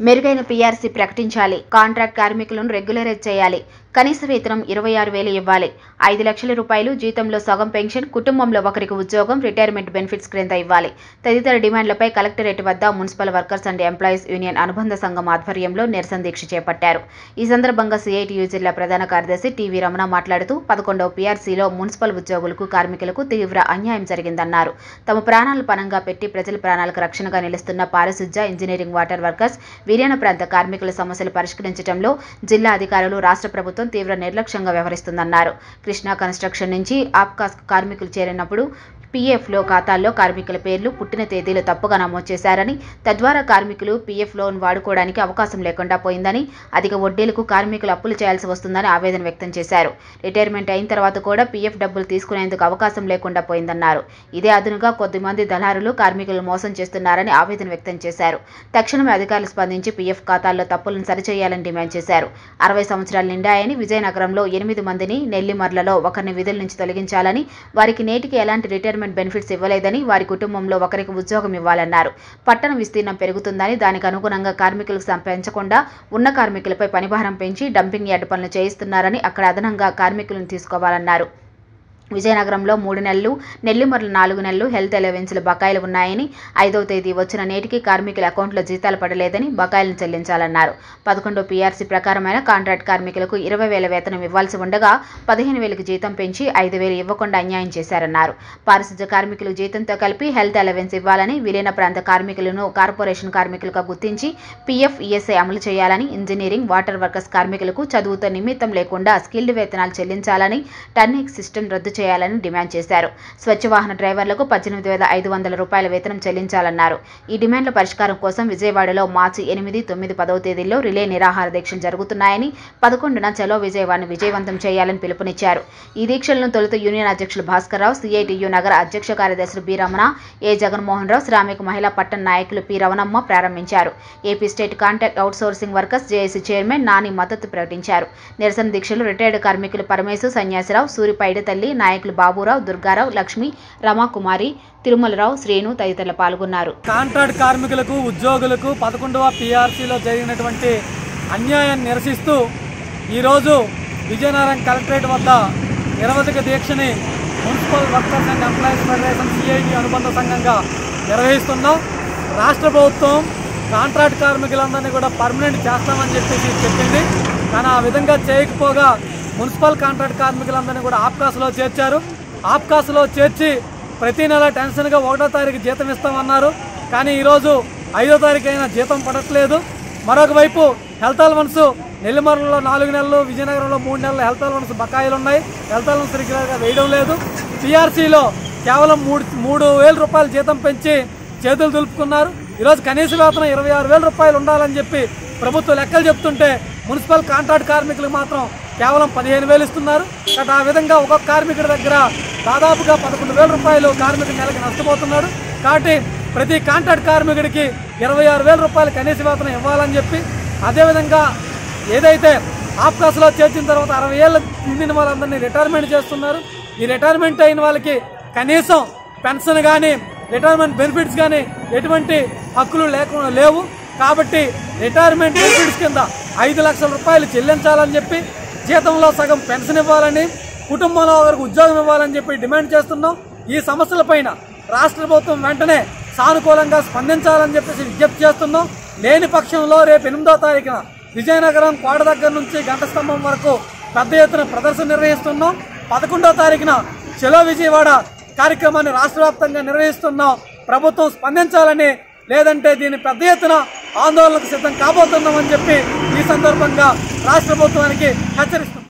మెరుగైన పీఆర్సీ ప్రకటించాలి కాంట్రాక్ట్ కార్మికులను రెగ్యులరైజ్ చేయాలి కనీస వేతనం ఇరవై ఆరు వేలు ఇవ్వాలి ఐదు లక్షల రూపాయలు జీతంలో సగం పెన్షన్ కుటుంబంలో ఒకరికి ఉద్యోగం రిటైర్మెంట్ బెనిఫిట్స్ క్రింద ఇవ్వాలి తదితర డిమాండ్లపై కలెక్టరేట్ వద్ద municipal workers and employees union అనుబంధ సంఘం ఆధ్వర్యంలో నిరసన దీక్ష చేపట్టారు ఈ సందర్భంగా సిఐటియు జిల్లా ప్రధాన కార్యదర్శి టీవీ రమణ మాట్లాడుతూ పదకొండవ పీఆర్సీలో మున్సిపల్ ఉద్యోగులకు కార్మికులకు తీవ్ర అన్యాయం జరిగిందన్నారు తమ ప్రాణాలు పనంగా పెట్టి ప్రజల ప్రాణాలకు రక్షణగా నిలుస్తున్న పారిశుధ్య ఇంజనీరింగ్ వాటర్ వర్కర్స్ విరియాన ప్రాంత కార్మికుల సమస్యలు పరిష్కరించడంలో జిల్లా అధికారులు రాష్ట్ర ప్రభుత్వం తీవ్ర నిర్లక్ష్యంగా వ్యవహరిస్తుందన్నారు కృష్ణా కన్స్ట్రక్షన్ నుంచి ఆప్కాస్ కార్మికులు చేరినప్పుడు పీఎఫ్లో ఖాతాల్లో కార్మికుల పేర్లు పుట్టిన తేదీలు తప్పుగా నమోదు చేశారని తద్వారా కార్మికులు పీఎఫ్ లోన్ వాడుకోవడానికి అవకాశం లేకుండా పోయిందని అధిక వడ్డీలకు కార్మికులు అప్పులు చేయాల్సి వస్తుందని ఆవేదన వ్యక్తం చేశారు రిటైర్మెంట్ అయిన తర్వాత కూడా పీఎఫ్ డబ్బులు తీసుకునేందుకు అవకాశం లేకుండా పోయిందన్నారు ఇదే అదునుగా కొద్దిమంది దళారులు కార్మికులను మోసం చేస్తున్నారని ఆవేదన వ్యక్తం చేశారు తక్షణమే అధికారులు స్పందించి పీఎఫ్ ఖాతాల్లో తప్పులను సరిచేయాలని డిమాండ్ చేశారు అరవై సంవత్సరాలు నిండాయని విజయనగరంలో ఎనిమిది మందిని నెల్లిమర్లలో ఒకరిని విధుల నుంచి తొలగించాలని వారికి నేటికి ఎలాంటి రిటైర్మెంట్ బెనిఫిట్స్ ఇవ్వలేదని వారి కుటుంబంలో ఒకరికి ఉద్యోగం ఇవ్వాలన్నారు పట్టణ విస్తీర్ణం పెరుగుతుందని దానికి అనుగుణంగా కార్మికులకు సం- పెంచకుండా ఉన్న కార్మికులపై పనిభారం పెంచి డంపింగ్ యార్డ్ పనులు చేయిస్తున్నారని అక్కడ అదనంగా కార్మికులను తీసుకోవాలన్నారు విజయనగరంలో మూడు నెలలు నెల్లిమర్ల నాలుగు నెలలు హెల్త్ అలవెన్స్ల బకాయిలు ఉన్నాయని ఐదవ తేదీ వచ్చిన నేటికి కార్మికుల అకౌంట్లో జీతాలు పడలేదని బకాయిలను చెల్లించాలన్నారు పదకొండో పీఆర్సీ ప్రకారమైన కాంట్రాక్ట్ కార్మికులకు ఇరవై వేల వేతనం ఇవ్వాల్సి ఉండగా పదిహేను వేలకు జీతం పెంచి ఐదు వేలు ఇవ్వకుండా అన్యాయం చేశారన్నారు పారిశుధ్య కార్మికులకు జీతంతో కలిపి హెల్త్ అలవెన్స్ ఇవ్వాలని విలీన ప్రాంత కార్మికులను కార్పొరేషన్ కార్మికులుగా గుర్తించి పీఎఫ్ ఈఎస్ఐ అమలు చేయాలని ఇంజనీరింగ్ వాటర్ వర్కర్స్ కార్మికులకు చదువుతో నిమిత్తం లేకుండా స్కిల్డ్ వేతనాలు చెల్లించాలని టర్నింగ్ సిస్టమ్ రద్దు చేయాలని డిమాండ్ చేశారు స్వచ్ఛ వాహన డ్రైవర్లకు పద్దెనిమిది వేల ఐదు వందల రూపాయల వేతనం చెల్లించాలన్నారు ఈ డిమాండ్ల పరిష్కారం కోసం విజయవాడలో మార్చి ఎనిమిది తొమ్మిది పదవ తేదీల్లో రిలే నిరాహార దీక్షలు జరుగుతున్నాయని పదకొండున చలో విజయవాడను విజయవంతం చేయాలని పిలుపునిచ్చారు ఈ దీక్షలను తొలుత యూనియన్ అధ్యక్షులు భాస్కర్రావు సిఐటియు నగర అధ్యక్ష కార్యదర్శులు బి రమణ ఏ జగన్మోహన్ రావు శ్రామిక మహిళా పట్టణ నాయకులు పి రవణమ్మ ప్రారంభించారు AP state contract outsourcing workers JAC chairman Nani మద్దతు ప్రకటించారు నిరసన దీక్షలు రిటైర్డ్ కార్మికులు పరమేశు సన్యాసిరావు సూరిపైడి తల్లి నాయకులు బాబురావు దుర్గారావు లక్ష్మి రమాకుమారి తిరుమలరావు శ్రేణు తదితరులు పాల్గొన్నారు కాంట్రాక్ట్ కార్మికులకు ఉద్యోగులకు పదకొండవ పిఆర్సీలో జరిగినటువంటి అన్యాయాన్ని నిరసిస్తూ ఈరోజు విజయనగరం కలెక్టరేట్ వద్ద నిరవధిక దీక్షని municipal workers and employees federation CIT అనుబంధ సంఘంగా నిర్వహిస్తున్నాం రాష్ట్ర ప్రభుత్వం కాంట్రాక్ట్ కార్మికులందరినీ కూడా పర్మనెంట్ చేస్తామని చెప్పేసి చెప్పింది కానీ ఆ విధంగా చేయకపోగా మున్సిపల్ కాంట్రాక్ట్ కార్మికులందరినీ కూడా ఆప్కాస్లో చేర్చారు ఆప్కాస్లో చేర్చి ప్రతి నెల టెన్షన్గా ఒకటో తారీఖు జీతం ఇస్తామన్నారు కానీ ఈరోజు ఐదో తారీఖు అయినా జీతం పడట్లేదు మరొక వైపు హెల్త్ అలవన్స్ నెల్లిమర్లలో నాలుగు నెలలు విజయనగరంలో మూడు నెలలు హెల్త్ అలవన్స్ బకాయిలు ఉన్నాయి హెల్త్ అలవన్స్ రెగ్యులర్గా వేయడం లేదు టీఆర్సీలో కేవలం మూడు మూడు వేల రూపాయలు జీతం పెంచి చేతులు దులుపుకున్నారు ఈరోజు కనీస వేతనం ఇరవై ఆరు వేల రూపాయలు ఉండాలని చెప్పి ప్రభుత్వ లెక్కలు చెప్తుంటే మున్సిపల్ కాంట్రాక్ట్ కార్మికులకు మాత్రం కేవలం పదిహేను వేలు ఇస్తున్నారు కాబట్టి ఆ విధంగా ఒక్కొక్క కార్మికుడి దగ్గర దాదాపుగా పదకొండు వేల రూపాయలు కార్మికుడి నెలకి నష్టపోతున్నాడు కాబట్టి ప్రతి కాంట్రాక్ట్ కార్మికుడికి ఇరవై ఆరు వేల రూపాయలు కనీస వేతనం ఇవ్వాలని చెప్పి అదేవిధంగా ఏదైతే ఆప్కాస్లో చేర్చిన తర్వాత అరవై ఏళ్ళ నిండిన వాళ్ళందరినీ రిటైర్మెంట్ చేస్తున్నారు ఈ రిటైర్మెంట్ అయిన వాళ్ళకి కనీసం పెన్షన్ కానీ రిటైర్మెంట్ బెనిఫిట్స్ కానీ ఎటువంటి హక్కులు లేకుండా లేవు కాబట్టి రిటైర్మెంట్ బెనిఫిట్స్ కింద ఐదు లక్షల రూపాయలు చెల్లించాలని చెప్పి జీతంలో సగం పెన్షన్ ఇవ్వాలని కుటుంబంలో ఒకరికి ఉద్యోగం ఇవ్వాలని చెప్పి డిమాండ్ చేస్తున్నాం ఈ సమస్యలపైన రాష్ట్ర ప్రభుత్వం వెంటనే సానుకూలంగా స్పందించాలని చెప్పేసి విజ్ఞప్తి చేస్తున్నాం లేని పక్షంలో రేపు ఎనిమిదో తారీఖున విజయనగరం కోట దగ్గర నుంచి గంట స్తంభం వరకు పెద్ద ఎత్తున ప్రదర్శన నిర్వహిస్తున్నాం పదకొండో తారీఖున చెలో విజయవాడ కార్యక్రమాన్ని రాష్ట్ర వ్యాప్తంగా నిర్వహిస్తున్నాం ప్రభుత్వం స్పందించాలని లేదంటే దీన్ని పెద్ద ఎత్తున ఆందోళనకు సిద్ధం కాబోతున్నామని చెప్పి ఈ సందర్భంగా రాష్ట్ర ప్రభుత్వానికి హెచ్చరిస్తున్నాం